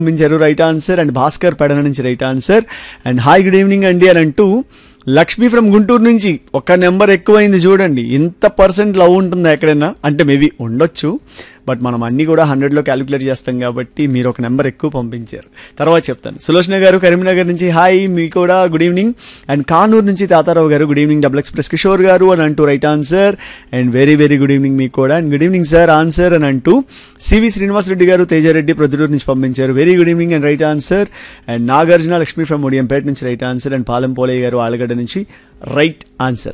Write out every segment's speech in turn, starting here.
పంపించారు right answer and Bhaskar Pedana నుంచి right answer and hi good evening అండి అని అంటూ లక్ష్మి ఫ్రమ్ గుంటూరు నుంచి ఒక నెంబర్ ఎక్కువైంది చూడండి ఇంత పర్సెంట్ లవ్ ఉంటుందా ఎక్కడైనా అంటే మేబీ ఉండొచ్చు బట్ మనం అన్ని కూడా హండ్రెడ్లో క్యాలిక్యులేట్ చేస్తాం కాబట్టి మీరు ఒక నెంబర్ ఎక్కువ పంపించారు తర్వాత చెప్తాను సులోచన గారు కరీంనగర్ నుంచి హాయ్ మీ కూడా గుడ్ ఈవినింగ్ అండ్ కానూరు నుంచి Tatarao garu good evening double express Kishore garu అని అంటూ right answer and very very good evening మీకు కూడా and good evening sir answer అని అంటూ సివి శ్రీనివాసరెడ్డి గారు తేజారెడ్డి ప్రొద్దుటూరు నుంచి పంపించారు very good evening and right answer and Nagarjuna Lakshmi from Udiyampeta నుంచి right answer and Palem Polaiah garu Allagadda నుంచి రైట్ ఆన్సర్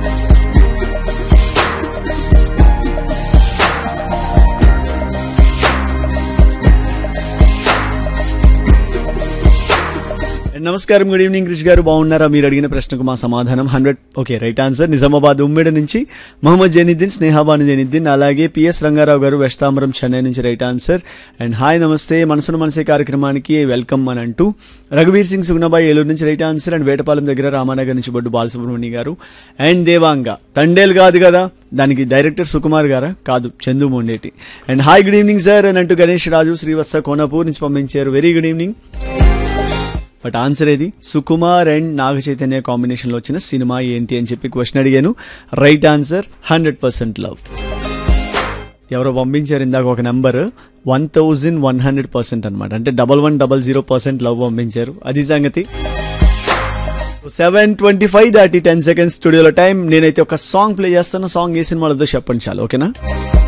నమస్కారం గుడ్ ఈవినింగ్ క్రిష్ గారు బాగున్నారా మీరు అడిగిన ప్రశ్నకు మా సమాధానం hundred okay right answer Nizamabad ఉమ్మడి నుంచి మహమ్మద్ జైనుద్దీన్ స్నేహాబాను జైనుద్దీన్ అలాగే పిఎస్ రంగారావు గారు వెస్తాంబరం చెన్నై నుంచి రైట్ ఆన్సర్ అండ్ హాయ్ నమస్తే మనసును మనసే కార్యక్రమానికి వెల్కమ్ అని అంటూ రఘువీర్ సింగ్ సుగ్నబాయ్ ఏలూరు నుంచి రైట్ ఆన్సర్ అండ్ వేటపాలెం దగ్గర రామానగర్ నుంచి బొడ్డు బాలసుబ్రహ్మణ్య గారు అండ్ దేవాంగ తండేల్ కాదు కదా దానికి డైరెక్టర్ సుకుమార్ గారా కాదు Chandu Mondeti and hi good evening sir అని అంటూ గణేష్ రాజు శ్రీవత్స కోనపూర్ నుంచి పంపించారు very good evening but answer ఏది సుకుమార్ అండ్ నాగ చైతన్య కాంబినేషన్లో వచ్చిన సినిమా ఏంటి అని చెప్పి క్వశ్చన్ అడిగాను right answer hundred percent love ఎవరో పంపించారు ఇందాక ఒక number one thousand one hundred percent అనమాట అంటే double one double zero percent love పంపించారు అది సంగతి సెవెన్ ట్వంటీ ఫైవ్ దాటి టెన్ సెకండ్స్ స్టూడియోలో టైం నేనైతే ఒక సాంగ్ ప్లే చేస్తాను సాంగ్ ఏ సినిమాలతో చెప్పండి చాలు ఓకేనా